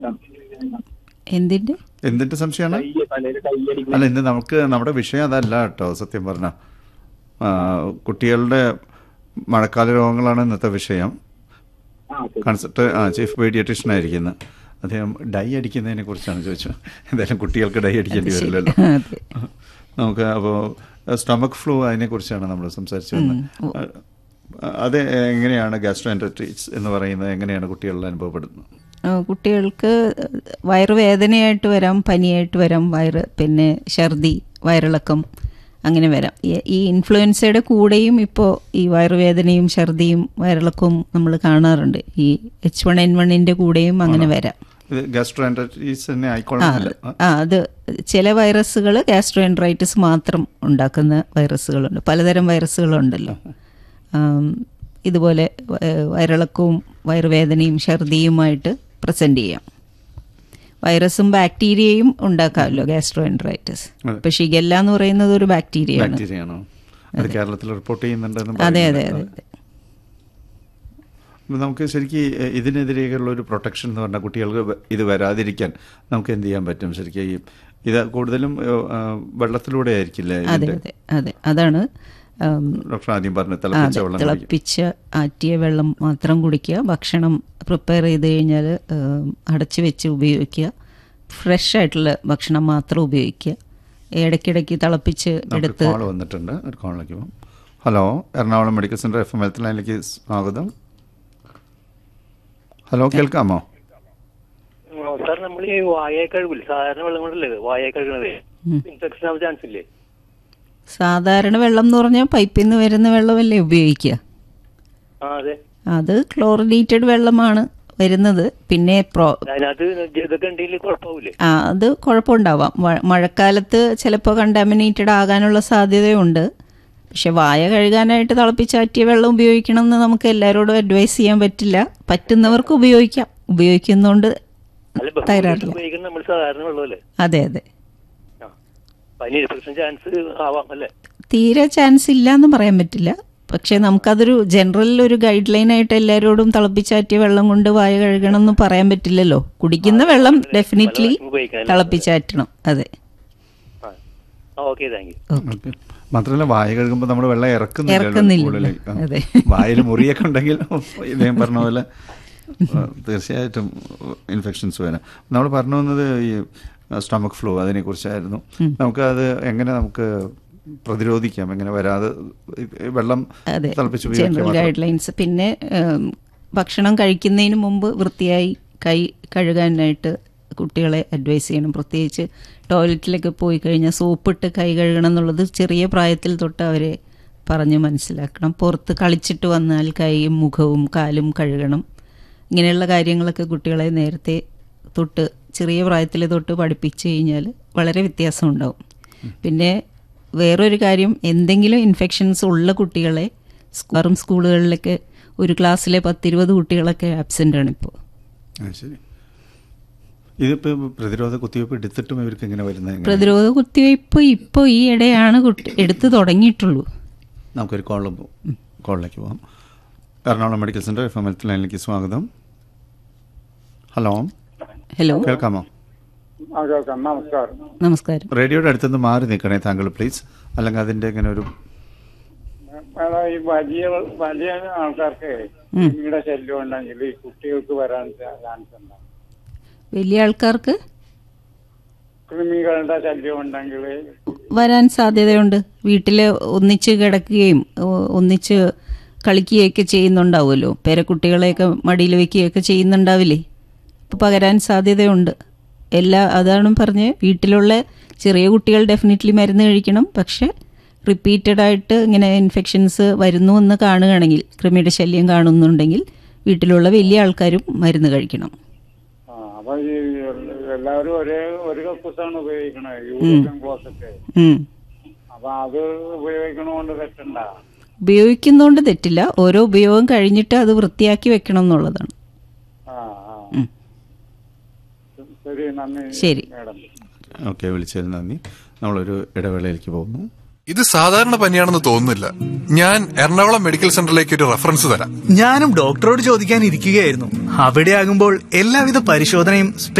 എന്തിന്റെ എന്തിന്റെ സംശയമാണ് കൈ തലയിൽ കൈയടിക്കുന്ന അല്ല ഇന്ന് നമുക്ക് നമ്മുടെ വിഷയം അതല്ല കേട്ടോ സത്യം പറഞ്ഞ കുട്ടികളുടെ മഴക്കാല രോഗങ്ങളാണ് ഇന്നത്തെ വിഷയം ആ, ഓക്കേ. കൺസൾട്ട് ആ ചീഫ് പീഡിയട്രീഷ്യൻ ആയിരിക്കുന്നത് അദ്ദേഹം ഡൈ അടിക്കുന്നതിനെ കുറിച്ചാണ് ചോദിച്ചത് എന്തായാലും കുട്ടികൾക്ക് ഡൈ അടിക്കേണ്ടി ശരി. വരില്ലല്ലോ അതെ. നമുക്ക് അപ്പോൾ സ്റ്റമക് ഫ്ലൂ അതിനെക്കുറിച്ചാണ് നമ്മൾ സംസാരിച്ചു വന്നത് അത് എങ്ങനെയാണ് ഗാസ്ട്രോഎൻട്രൈറ്റിസ് എന്ന് പറയുന്നത് എങ്ങനെയാണ് കുട്ടികളിൽ അനുഭവപ്പെടുന്നത് ആ, കുട്ടികൾക്ക് വയറുവേദനയായിട്ട് വരാം പനിയായിട്ട് വരാം വയറ് പിന്നെ ഛർദി വയറിളക്കം അങ്ങനെ വരാം ഈ- ഈ ഇൻഫ്ലുവൻസയുടെ കൂടെയും ഇപ്പോൾ ഈ വയറുവേദനയും ഛർദിയും വയറിളക്കവും നമ്മൾ കാണാറുണ്ട് ഈ എച്ച് വൺ എൻ വണ്ണിൻ്റെ കൂടെയും അങ്ങനെ വരാം ഇത് ഗാസ്ട്രോഎൻട്രൈറ്റിസ് തന്നെ ആയിക്കൊള്ളണമെന്നില്ല ആ അത് ചില വൈറസുകൾ ഗാസ്ട്രോഎൻട്രൈറ്റിസ് മാത്രം ഉണ്ടാക്കുന്ന വൈറസുകളുണ്ട് പലതരം വൈറസുകളുണ്ടല്ലോ ആം, ഇതുപോലെ വ- വയറിളക്കവും വയറുവേദനയും ഛർദിയുമായിട്ട് പ്രസൻറ്റ് ചെയ്യാം വൈറസും ബാക്ടീരിയയും ഉണ്ടാക്കാമല്ലോ ഗാസ്ട്രോഎൻട്രൈറ്റിസ് അതെ. ഇപ്പൊ ഷിഗല്ല എന്ന് പറയുന്നത് ഒരു ബാക്ടീരിയയാണ് ബാക്ടീരിയ ആണോ അത് കേരളത്തിൽ റിപ്പോർട്ട് ചെയ്യുന്നുണ്ടെന്ന് അതെ അതെ പറയുന്നുണ്ട്. അതെ അതെ അപ്പൊ നമുക്ക് ശരിക്കും ഈ- ഇതിനെതിരെയുള്ള ഒരു പ്രൊട്ടക്ഷൻ എന്ന് പറഞ്ഞാൽ കുട്ടികൾക്ക് വ- ഇത് വരാതിരിക്കാൻ നമുക്ക് എന്ത് ചെയ്യാൻ പറ്റും ശരിക്കും ഈ ഇത് കൂടുതലും ആ, വെള്ളത്തിലൂടെ ആയിരിക്കില്ലേ അതെ ഇതിന്റെ അതെ അതെ അതാണ് ആം, ഡോക്ടർ ആദ്യം പറഞ്ഞു തിളപ്പിച്ച അതെ വെള്ളം കുടിക്കും. തിളപ്പിച്ച ആറ്റിയ വെള്ളം മാത്രം കുടിക്കുക ഭക്ഷണം പ്രിപ്പയർ ചെയ്ത് കഴിഞ്ഞാൽ അടച്ചു വെച്ച് ഉപയോഗിക്കുക ഫ്രഷ് ആയിട്ടുള്ള ഭക്ഷണം മാത്രം ഉപയോഗിക്കുക ഇടയ്ക്കിടയ്ക്ക് തിളപ്പിച്ച് നമുക്ക് എടുത്ത് കോൾ വന്നിട്ടുണ്ട് ഒരു കോളിലേക്ക് പോകും hello Ernakulam medical centre F M health ലൈനിലേക്ക് സ്വാഗതം ഹലോ കേൾക്കാമോ ആ, സാർ നമ്മൾ ഈ വായ കഴുകില്ല സാധാരണ വെള്ളം കൊണ്ടല്ലേ വായ കഴുകണത് ഇൻഫെക്ഷൻ ആവാൻ ചാൻസ് ഇല്ലേ സാധാരണ വെള്ളം എന്ന് പറഞ്ഞാൽ പൈപ്പിൽ നിന്ന് വരുന്ന വെള്ളമല്ലേ ഉപയോഗിക്കുക ആ അതെ അത് ക്ലോറിനേറ്റഡ് വെള്ളമാണ് വരുന്നത് പിന്നെ പ്രോ അതിനകത്ത് ഇതൊക്കെ ഉണ്ടെങ്കിൽ കുഴപ്പമില്ലേ ആ അത് കുഴപ്പമുണ്ടാവാം മ- മഴക്കാലത്ത് ചിലപ്പോൾ കണ്ടാമിനേറ്റഡ് ആകാനുള്ള സാധ്യതയുണ്ട് പക്ഷെ വായ കഴുകാനായിട്ട് തിളപ്പിച്ചാറ്റിയ വെള്ളം ഉപയോഗിക്കണം എന്ന് നമുക്ക് എല്ലാവരോടും അഡ്വൈസ് ചെയ്യാൻ പറ്റില്ല പറ്റുന്നവർക്ക് ഉപയോഗിക്കാം ഉപയോഗിക്കുന്നതുകൊണ്ട് അല്ല ബഹുഭൂരിപക്ഷം തകരാറില്ല ഉപയോഗിക്കുന്നത് നമ്മൾ സാധാരണ വെള്ളമല്ലേ അതെ അതെ ആ അപ്പൊ അതിന് ഇൻഫെക്ഷൻ ചാൻസ് ആവാം അല്ലേ തീരെ ചാൻസ് ഇല്ല എന്ന് പറയാൻ പറ്റില്ല പക്ഷെ നമുക്കതൊരു ജനറൽ ഒരു ഗൈഡ് ലൈൻ ആയിട്ട് എല്ലാവരോടും തിളപ്പിച്ചാറ്റിയ വെള്ളം കൊണ്ട് വായ കഴുകണം എന്ന് പറയാൻ പറ്റില്ലല്ലോ കുടിക്കുന്ന വെള്ളം ഡെഫിനറ്റ്ലി ഉപയോഗിക്കാം തിളപ്പിച്ചാറ്റണം അതെ ആ ഓക്കെ താങ്ക് യു ഓക്കെ. മാത്രമല്ല വായ കഴുകുമ്പോൾ നമ്മൾ വെള്ളം ഇറക്കുന്നില്ല ഇറക്കുന്നില്ല. ഉള്ളിലേക്ക്. ആ. അതെ. വായിൽ മുറിയൊക്കെ ഉണ്ടെങ്കിൽ ഇദ്ദേഹം പറഞ്ഞ പോലെ ആ, തീർച്ചയായിട്ടും ഇൻഫെക്ഷൻസ് വരാം നമ്മൾ പറഞ്ഞു വന്നത് ഈ സ്റ്റമക് ഫ്ലൂ അതിനെ കുറിച്ചായിരുന്നു നമുക്ക് അത് എങ്ങനെ നമുക്ക് പ്രതിരോധിക്കാം എങ്ങനെ വരാതെ ഈ വെള്ളം അതെ തിളപ്പിച്ച് ജനറൽ ഉപയോഗിക്കാം ഗൈഡ് ലൈൻസ് പിന്നെ ഉം, ഭക്ഷണം കഴിക്കുന്നതിന് മുമ്പ് വൃത്തിയായി കൈ കഴുകാനായിട്ട് കുട്ടികളെ അഡ്വൈസ് ചെയ്യണം പ്രത്യേകിച്ച് ടോയ്ലറ്റിലൊക്കെ പോയി കഴിഞ്ഞാൽ സോപ്പിട്ട് കൈ കഴുകണം എന്നുള്ളത് ചെറിയ പ്രായത്തിൽ തൊട്ട് അവരെ പറഞ്ഞ് മനസ്സിലാക്കണം പുറത്ത് കളിച്ചിട്ട് വന്നാൽ കൈയും മുഖവും കാലും കഴുകണം ഇങ്ങനെയുള്ള കാര്യങ്ങളൊക്കെ കുട്ടികളെ നേരത്തെ തൊട്ട് ചെറിയ പ്രായത്തിൽ തൊട്ട് പഠിപ്പിച്ചു കഴിഞ്ഞാൽ വളരെ വ്യത്യാസം ഉണ്ടാവും പിന്നെ വേറൊരു കാര്യം എന്തെങ്കിലും ഇൻഫെക്ഷൻസ് ഉള്ള കുട്ടികളെ സ്കൂളും സ്കൂളുകളിലൊക്കെ ഒരു ക്ലാസ്സിലെ പത്തിരുപത് കുട്ടികളൊക്കെ ആബ്സെൻ്റ് ആണ് ഇപ്പോൾ ആ, ശരി ഇതിപ്പോൾ പ്രതിരോധ കുത്തിവയ്പ്പ് എടുത്തിട്ടും ഇവർക്ക് എങ്ങനെ വരുന്നത് എങ്ങനെ? പ്രതിരോധ കുത്തിവയ്പ്പ് ഇപ്പോൾ ഈ ഇടയാണ് കുട്ടി എടുത്തു തുടങ്ങിയിട്ടുള്ളൂ നമുക്കൊരു കോളിൽ കോളിലേക്ക് പോകാം Ernakulam medical centre F M health ലൈനിലേക്ക് സ്വാഗതം ഹലോ ഹലോ കേൾക്കാമോ ആ കേൾക്കാം നമസ്കാരം നമസ്കാരം റേഡിയോയുടെ അടുത്തുനിന്ന് മാറി നിൽക്കണേ താങ്കൾ പ്ലീസ് അല്ലെങ്കിൽ അതിൻ്റെ ഇങ്ങനെ ഒരു മേഡം ഈ വലിയ വലിയ ആൾക്കാർക്ക് ഉം. കൃമിയുടെ ശല്യം ഉണ്ടെങ്കിൽ ഈ കുട്ടികൾക്ക് വരാൻ ചാൻസ് ഉണ്ടാവും വലിയ ആൾക്കാർക്ക് കൃമികളുടെ ശല്യം ഉണ്ടെങ്കിൽ വരാൻ സാധ്യതയുണ്ട് വീട്ടിൽ ഒന്നിച്ച് കിടക്കുകയും ഒ- ഒന്നിച്ച് കളിക്കുകയൊക്കെ ചെയ്യുന്നുണ്ടാവുമല്ലോ പേരക്കുട്ടികളെയൊക്കെ മടിയിൽ വെക്കുകയൊക്കെ ചെയ്യുന്നുണ്ടാവില്ലേ അപ്പോൾ പകരാൻ സാധ്യതയുണ്ട് എല്ലാ അതാണ് പറഞ്ഞ് വീട്ടിലുള്ള ചെറിയ കുട്ടികൾ ഡെഫിനറ്റ്ലി മരുന്ന് കഴിക്കണം പക്ഷെ റിപ്പീറ്റഡ് ആയിട്ട് ഇങ്ങനെ ഇൻഫെക്ഷൻസ് വരുന്നു എന്ന് കാണുകയാണെങ്കിൽ കൃമിയുടെ ശല്യം കാണുന്നുണ്ടെങ്കിൽ വീട്ടിലുള്ള വലിയ ആൾക്കാരും മരുന്ന് കഴിക്കണം ആ അപ്പൊ ഈ എല്ലാവരും ഒരേ ഒരു കക്കൂസാണ് ഉപയോഗിക്കണത് യൂറോപ്യൻ ക്ലോസറ്റ് ഉം. അപ്പൊ അത് ഉപയോഗിക്കണോണ്ട് തെറ്റുണ്ടാ ഉപയോഗിക്കുന്നതുകൊണ്ട് തെറ്റില്ല ഓരോ ഉപയോഗം കഴിഞ്ഞിട്ട് അത് വൃത്തിയാക്കി വെക്കണം എന്നുള്ളതാണ് ആ ആ ഉം. ശരി നന്ദി ശരി. മേഡം ഓക്കെ വിളിച്ചതിൽ നന്ദി നമ്മളൊരു ഇടവേളയിലേക്ക് പോകുന്നു ഇത് സാധാരണ പനിയാണെന്ന് തോന്നുന്നില്ല ഞാൻ എറണാകുളം മെഡിക്കൽ സെന്ററിലേക്ക് ഒരു റെഫറൻസ് തരാം ഞാനും ഡോക്ടറോട് ചോദിക്കാൻ ഇരിക്കുകയായിരുന്നു അവിടെ ആകുമ്പോൾ എല്ലാവിധ പരിശോധനയും